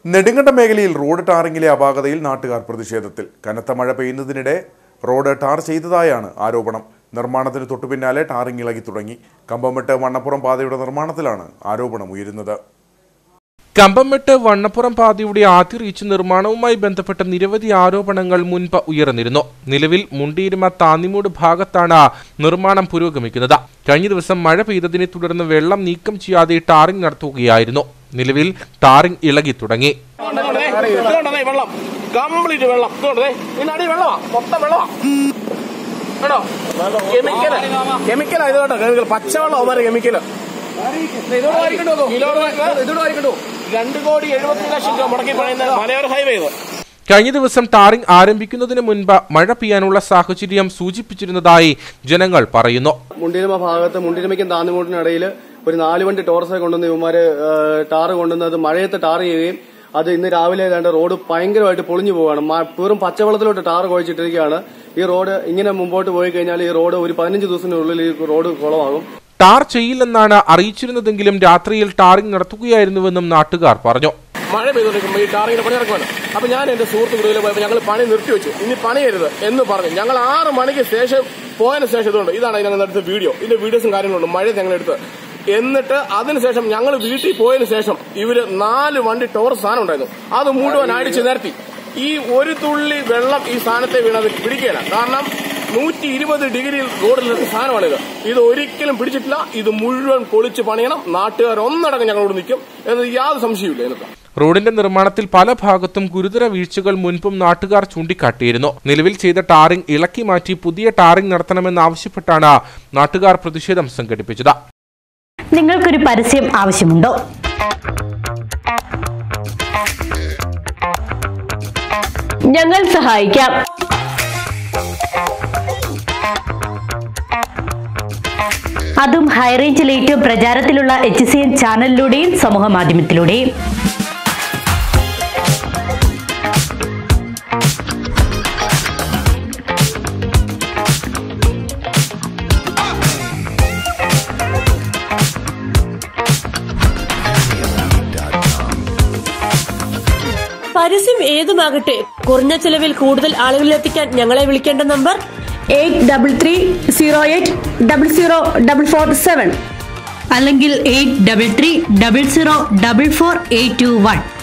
നെടുങ്കണ്ടം മേഖലയിൽ റോഡ് ടാറിങ്ങിലെ അപാകതയിൽ നാട്ടുകാർ പ്രതിഷേധത്തിൽ കനത്ത മഴ പെയ്യുന്നതിനിടെ റോഡ് ടാർ ചെയ്തതായാണ് ആരോപണം നിർമ്മാണത്തിന് തൊട്ടുപിന്നാലെ ടാറിങ് ഇളകി തുടങ്ങി കമ്പമെട്ട് വണ്ണപ്പുറം പാതയുടെ നിർമ്മാണത്തിലാണ് ആരോപണം ഉയരുന്നത് കമ്പംമെട്ട് വണ്ണപ്പുറം പാതയുടെ ആദ്യ റീച്ച് നിർമ്മാണവുമായി ബന്ധപ്പെട്ട നിരവധി ആരോപണങ്ങൾ മുൻപ് ഉയർന്നിരുന്നു നിലവിൽ മുണ്ടിയിരുമ താന്നിമൂട് ഭാഗത്താണ് നിർമ്മാണം പുരോഗമിക്കുന്നത് കഴിഞ്ഞ ദിവസം മഴ പെയ്തതിനെ തുടർന്ന് വെള്ളം നീക്കം ചെയ്യാതെ ടാറിംഗ് നടത്തുകയായിരുന്നു നിലവിൽ ടാറിംഗ് ഇളകി തുടങ്ങി ഇതുകൊണ്ടേ വെള്ളം കംപ്ലീറ്റ് വെള്ളം ഇതുകൊണ്ടേ ഇതിനടി വെള്ളമാ മൊത്തം വെള്ളമാ കേട്ടോ കെമിക്കൽ കെമിക്കലാ ഇത് കേട്ടോ കെമിക്കൽ പച്ചവെള്ളം അവന്മാരെ കെമിക്കല് രണ്ട് കോടി എഴുപത്തി ലക്ഷം രൂപ മുടക്കി പണിയുന്ന മലയോര ഹൈവേ ഇത് കഴിഞ്ഞ ദിവസം ടാറിംഗ് ആരംഭിക്കുന്നതിന് മുൻപ് മഴ പെയ്യാനുള്ള സാഹചര്യം സൂചിപ്പിച്ചിരുന്നതായി ജനങ്ങൾ പറയുന്നു മുണ്ടിരുമ ഭാഗത്ത് മുണ്ടിരുമയ്ക്കും താന്നുമൂട്ടിനും ഇടയിൽ ഒരു നാല് വണ്ടി ടോറസെ കൊണ്ടുവന്ന് ഇവന്മാര് ഏഹ്, ടാറ് കൊണ്ടുവന്നത് മഴയത്ത് ടാർ ചെയ്യുകയും അത് ഇന്ന് രാവിലെ ഏതാണ്ട് റോഡ് ഭയങ്കരമായിട്ട് പൊളിഞ്ഞു പോവുകയാണ് മ- വെറും പച്ചവെള്ളത്തിലോട്ട് ടാർ കുഴച്ചിട്ടിരിക്കുകയാണ് ഈ റോഡ് ഇങ്ങനെ മുമ്പോട്ട് പോയി കഴിഞ്ഞാൽ ഈ റോഡ് ഒരു പതിനഞ്ച് ദിവസത്തിനുള്ളിൽ ഈ റോഡ് കുളമാകും ടാർ ചെയ്യില്ലെന്നാണ് അറിയിച്ചിരുന്നതെങ്കിലും രാത്രിയിൽ ടാറിംഗ് നടത്തുകയായിരുന്നുവെന്നും നാട്ടുകാർ പറഞ്ഞു മഴ പെയ്തുകൊണ്ടിരിക്കുമ്പോൾ ഈ ടാറിങ്ങിന് പണി നടക്കുമല്ലോ അപ്പൊ ഞാൻ എന്റെ സുഹൃത്തുക്കളിൽ പോയപ്പോൾ ഞങ്ങൾ പണി നിർത്തിവെച്ചു ഇനി പണിയരുത് എന്ന് പറഞ്ഞു ഞങ്ങൾ ആറ് മണിക്ക് ശേഷം പോയതിനു ശേഷം ഇതുണ്ട് ഇതാണ് ഞങ്ങൾ എടുത്ത വീഡിയോ ഇതിന്റെ വീഡിയോസും കാര്യങ്ങളുണ്ട് മഴ ഞങ്ങൾ എടുത്ത് എന്നിട്ട് അതിനുശേഷം ഞങ്ങൾ വീട്ടിൽ പോയതിനു ശേഷം ഇവര് നാല് വണ്ടി ടോർ സാധനം ഉണ്ടായിരുന്നു അത് മുഴുവൻ അടിച്ചു നിരത്തി ഈ ഒരു തുള്ളി വെള്ളം ഈ സാധനത്തെ വീണത് പിടിക്കുകയില്ല കാരണം നൂറ്റി ഇരുപത് ഡിഗ്രിയിൽ റോഡിലെത്തിയ സാധനമാണിത് ഇത് ഒരിക്കലും പിടിച്ചിട്ടില്ല ഇത് മുഴുവൻ പൊളിച്ച് പണിയണം നാട്ടുകാർ ഒന്നടങ്കം ഞങ്ങളോട് നിൽക്കും എന്ന് യാതൊരു സംശയമില്ല ഇതിനകത്ത് റോഡിന്റെ നിർമ്മാണത്തിൽ പല ഭാഗത്തും ഗുരുതര വീഴ്ചകൾ മുൻപും നാട്ടുകാർ ചൂണ്ടിക്കാട്ടിയിരുന്നു നിലവിൽ ചെയ്ത ടാറിംഗ് ഇളക്കി മാറ്റി പുതിയ ടാറിംഗ് നടത്തണമെന്നാവശ്യപ്പെട്ടാണ് നാട്ടുകാർ പ്രതിഷേധം സംഘടിപ്പിച്ചത് നിങ്ങൾക്കൊരു പരസ്യം ആവശ്യമുണ്ടോ ഞങ്ങൾ സഹായിക്കാം അതും ഹൈറേഞ്ചിൽ ഏറ്റവും പ്രചാരത്തിലുള്ള എച്ച് സി എൻ ചാനലിലൂടെയും സമൂഹ മാധ്യമത്തിലൂടെയും പരസ്യം ഏതുമാകട്ടെ കുറഞ്ഞ ചെലവിൽ കൂടുതൽ ആളുകളിലെത്തിക്കാൻ ഞങ്ങളെ വിളിക്കേണ്ട number eight double three zero eight double zero double four seven അല്ലെങ്കിൽ eight double three double zero double four eight two one